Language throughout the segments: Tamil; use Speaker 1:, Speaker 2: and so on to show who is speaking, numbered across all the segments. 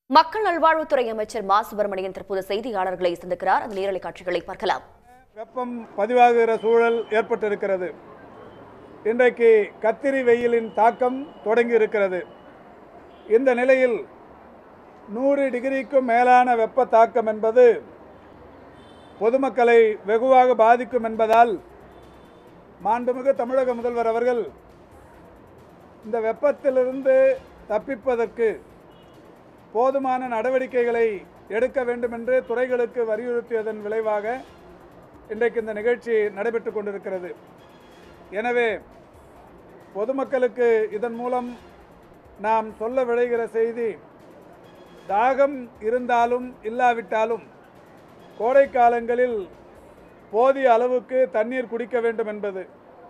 Speaker 1: மக்கள் நல்வாழ்வுத்துறை அமைச்சர் மா சுப்பிரமணியன் தற்போது செய்தியாளர்களை சந்திக்கிறார் அந்த நேரலை காட்சிகளை பார்க்கலாம்
Speaker 2: வெப்பம் பதிவாகுகிற சூழல் ஏற்பட்டிருக்கிறது இன்றைக்கு கத்திரி வெயிலின் தாக்கம் தொடங்கி இருக்கிறது இந்த நிலையில் நூறு டிகிரிக்கும் மேலான வெப்ப தாக்கம் என்பது பொதுமக்களை வெகுவாக பாதிக்கும் என்பதால் மாண்புமிகு தமிழக முதல்வர் அவர்கள் இந்த வெப்பத்திலிருந்து தப்பிப்பதற்கு போதுமான நடவடிக்கைகளை எடுக்க வேண்டும் என்று துறைகளுக்கு வலியுறுத்தியதன் விளைவாக இன்றைக்கு இந்த நிகழ்ச்சி நடைபெற்று கொண்டிருக்கிறது எனவே பொதுமக்களுக்கு இதன் மூலம் நாம் சொல்ல விளைகிற செய்தி தாகம் இருந்தாலும் இல்லாவிட்டாலும் கோடை காலங்களில் போதிய அளவுக்கு தண்ணீர் குடிக்க வேண்டும் என்பது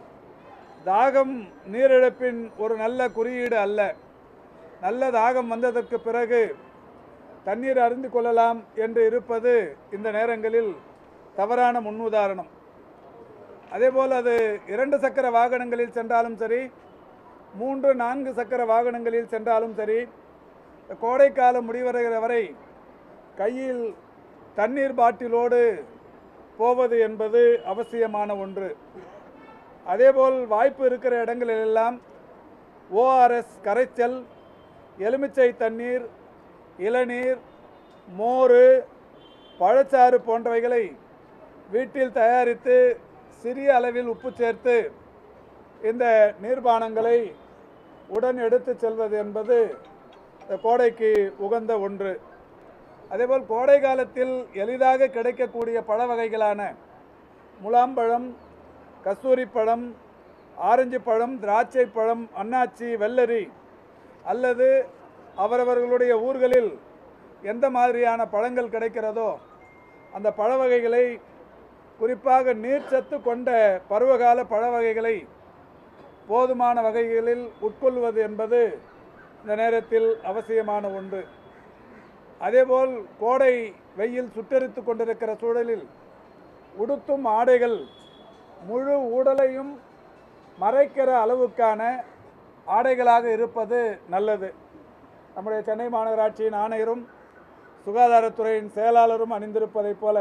Speaker 2: தாகம் நீரிழப்பின் ஒரு நல்ல குறியீடு அல்ல நல்ல தாகம் வந்ததற்கு பிறகு தண்ணீர் அருந்து கொள்ளலாம் என்று இருப்பது இந்த நேரங்களில் தவறான முன்னுதாரணம் அதேபோல் அது இரண்டு சக்கர வாகனங்களில் சென்றாலும் சரி மூன்று நான்கு சக்கர வாகனங்களில் சென்றாலும் சரி கோடைக்காலம் முடிவடைகிற வரை கையில் தண்ணீர் பாட்டிலோடு போவது என்பது அவசியமான ஒன்று அதேபோல் வாய்ப்பு இருக்கிற இடங்களிலெல்லாம் ஓஆர்எஸ் கரைச்சல் எலுமிச்சை தண்ணீர் இளநீர் மோர் பழச்சாறு போன்றவைகளை வீட்டில் தயாரித்து சிறிய அளவில் உப்பு சேர்த்து இந்த நீர்பானங்களை உடன் எடுத்து செல்வது என்பது இந்த கோடைக்கு உகந்த ஒன்று அதேபோல் கோடை காலத்தில் எளிதாக கிடைக்கக்கூடிய பழ வகைகளான முலாம்பழம் கஸ்தூரி பழம் ஆரஞ்சு பழம் திராட்சை பழம் அன்னாச்சி வெள்ளரி அல்லது அவரவர்களுடைய ஊர்களில் எந்த மாதிரியான பழங்கள் கிடைக்கிறதோ அந்த பழ வகைகளை குறிப்பாக நீர்ச்சத்து கொண்ட பருவகால பழ வகைகளை போதுமான வகைகளில் உட்கொள்வது என்பது இந்த நேரத்தில் அவசியமான ஒன்று அதேபோல் கோடை வெயில் சுட்டெரித்து கொண்டிருக்கிற சூழலில் உடுத்தும் ஆடைகள் முழு உடலையும் மறைக்கிற அளவுக்கான ஆடைகளாக இருப்பது நல்லது நம்முடைய சென்னை மாநகராட்சியின் ஆணையரும் சுகாதாரத்துறையின் செயலாளரும் அணிந்திருப்பதைப் போல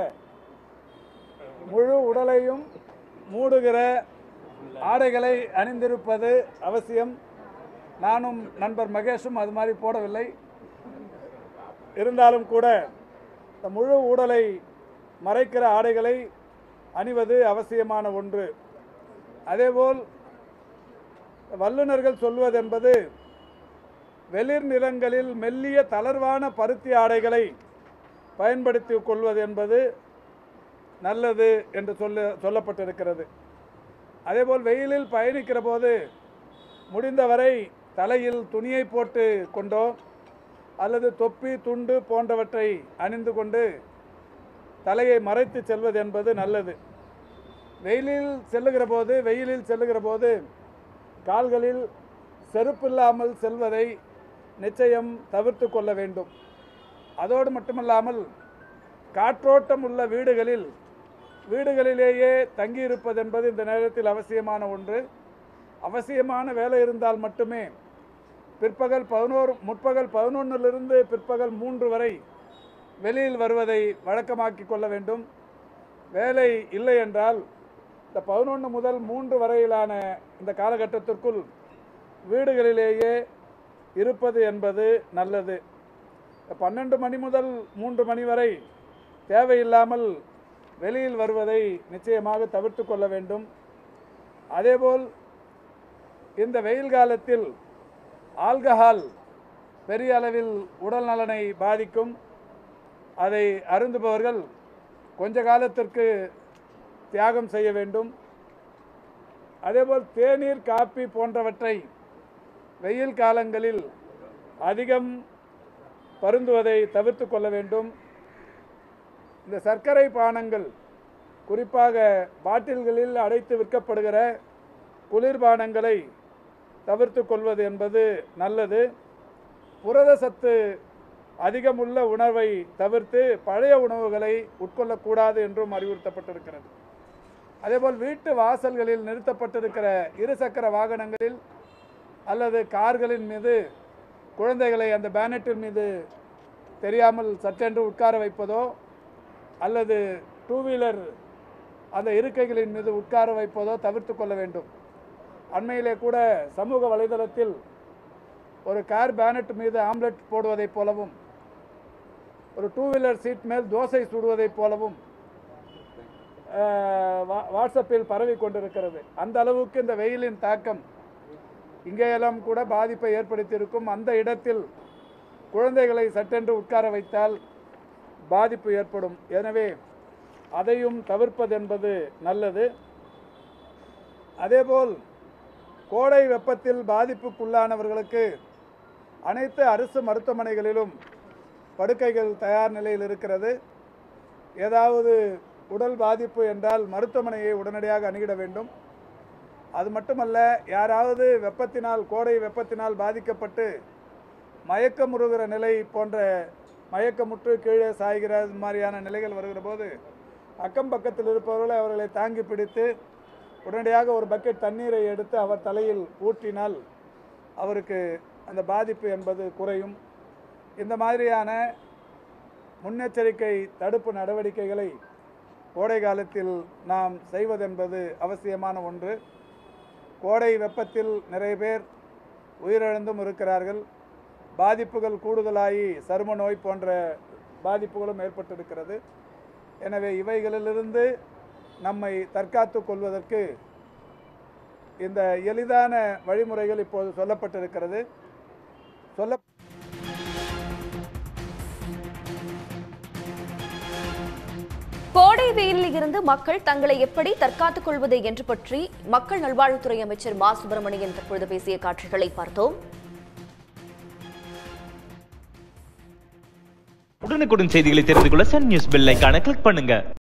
Speaker 2: முழு உடலையும் மூடுகிற ஆடைகளை அணிந்திருப்பது அவசியம் நானும் நண்பர் மகேஷும் அது மாதிரி போடவில்லை இருந்தாலும் கூட இந்த முழு உடலை மறைக்கிற ஆடைகளை அணிவது அவசியமான ஒன்று அதேபோல் வல்லுநர்கள் சொல்வதென்பது வெளிர் நிறங்களில் மெல்லிய தளர்வான பருத்தி ஆடைகளை பயன்படுத்தி கொள்வது என்பது நல்லது என்று சொல்ல சொல்லப்பட்டிருக்கிறது அதேபோல் வெயிலில் பயணிக்கிற போது முடிந்தவரை தலையில் துணியை போட்டு கொண்டோ அல்லது தொப்பி துண்டு போன்றவற்றை அணிந்து கொண்டு தலையை மறைத்து செல்வது என்பது நல்லது வெயிலில் செல்லுகிற போது வெயிலில் செல்லுகிற போது கால்களில் செருப்பில்லாமல் செல்வதை நிச்சயம் தவிர்த்து கொள்ள வேண்டும் அதோடு மட்டுமல்லாமல் காற்றோட்டம் உள்ள வீடுகளில் வீடுகளிலேயே தங்கியிருப்பது என்பது இந்த நேரத்தில் அவசியமான ஒன்று அவசியமான வேலை இருந்தால் மட்டுமே பிற்பகல் பதினோரு முற்பகல் பதினொன்றிலிருந்து பிற்பகல் மூன்று வரை வெளியில் வருவதை வழக்கமாக்கி கொள்ள வேண்டும் வேலை இல்லை என்றால் இந்த பதினொன்று முதல் மூன்று வரையிலான இந்த காலகட்டத்திற்குள் வீடுகளிலேயே இருப்பது என்பது நல்லது பன்னெண்டு மணி முதல் மூன்று மணி வரை தேவையில்லாமல் வெளியில் வருவதை நிச்சயமாக தவிர்த்து கொள்ள வேண்டும் அதேபோல் இந்த வெயில் காலத்தில் ஆல்கஹால் பெரிய அளவில் உடல் நலனை பாதிக்கும் அதை அருந்துபவர்கள் கொஞ்ச காலத்திற்கு தியாகம் செய்ய வேண்டும் அதேபோல் தேநீர் காப்பி போன்றவற்றை வெயில் காலங்களில் அதிகம் பருந்துவதை தவிர்த்து கொள்ள வேண்டும் இந்த சர்க்கரை பானங்கள் குறிப்பாக பாட்டில்களில் அடைத்து விற்கப்படுகிற குளிர்பானங்களை தவிர்த்து கொள்வது என்பது நல்லது புரத சத்து அதிகமுள்ள உணவை தவிர்த்து பழைய உணவுகளை உட்கொள்ளக்கூடாது என்றும் அறிவுறுத்தப்பட்டிருக்கிறது அதேபோல் வீட்டு வாசல்களில் நிறுத்தப்பட்டிருக்கிற இருசக்கர வாகனங்களில் அல்லது கார்களின் மீது குழந்தைகளை அந்த பேனட்டின் மீது தெரியாமல் சற்றென்று உட்கார வைப்பதோ அல்லது டூ வீலர் அந்த இருக்கைகளின் மீது உட்கார வைப்பதோ தவிர்த்து கொள்ள வேண்டும் அண்மையிலே கூட சமூக வலைதளத்தில் ஒரு கார் பேனட் மீது ஆம்லெட் போடுவதைப் போலவும் ஒரு டூ வீலர் சீட் மேல் தோசை சுடுவதைப் போலவும் அஹ், வா- வாட்ஸ்அப்பில் பரவி கொண்டிருக்கிறது அந்த அளவுக்கு இந்த வெயிலின் தாக்கம் இங்கேயெல்லாம் கூட பாதிப்பை ஏற்படுத்தியிருக்கும் அந்த இடத்தில் குழந்தைகளை சட்டென்று உட்கார வைத்தால் பாதிப்பு ஏற்படும் எனவே அதையும் தவிர்ப்பது என்பது நல்லது அதேபோல் கோடை வெப்பத்தில் பாதிப்புக்குள்ளானவர்களுக்கு அனைத்து அரசு மருத்துவமனைகளிலும் படுக்கைகள் தயார் நிலையில் இருக்கிறது ஏதாவது உடல் பாதிப்பு என்றால் மருத்துவமனையை உடனடியாக அணுகிட வேண்டும் அது மட்டுமல்ல யாராவது வெப்பத்தினால் கோடை வெப்பத்தினால் பாதிக்கப்பட்டு மயக்கமுறுகிற நிலை போன்ற மயக்கமுற்று கீழே சாய்கிற இது மாதிரியான நிலைகள் வருகிற போது அக்கம் பக்கத்தில் இருப்பவர்களை அவர்களை தாங்கி பிடித்து உடனடியாக ஒரு பக்கெட் தண்ணீரை எடுத்து அவர் தலையில் ஊற்றினால் அவருக்கு அந்த பாதிப்பு என்பது குறையும் இந்த மாதிரியான முன்னெச்சரிக்கை தடுப்பு நடவடிக்கைகளை கோடை காலத்தில் நாம் செய்வதென்பது அவசியமான ஒன்று கோடை வெப்பத்தில் நிறைய பேர் உயிரிழந்தும் இருக்கிறார்கள் பாதிப்புகள் கூடுதலாகி சரும நோய் போன்ற பாதிப்புகளும் ஏற்பட்டிருக்கிறது எனவே இவைகளிலிருந்து நம்மை தற்காத்து கொள்வதற்கு இந்த எளிதான வழிமுறைகள் இப்போது சொல்லப்பட்டிருக்கிறது சொல்ல
Speaker 1: கோடை வெயிலில் இருந்து மக்கள் தங்களை எப்படி தற்காத்துக் கொள்வது என்று பற்றி மக்கள் நல்வாழ்வுத்துறை அமைச்சர் மா சுப்பிரமணியன் தற்பொழுது பேசிய காட்சிகளை பார்த்தோம்
Speaker 3: உடனுக்குடன் செய்திகளை தெரிந்து கொள்ள சன் நியூஸ் பெல் ஐகானை கிளிக் பண்ணுங்க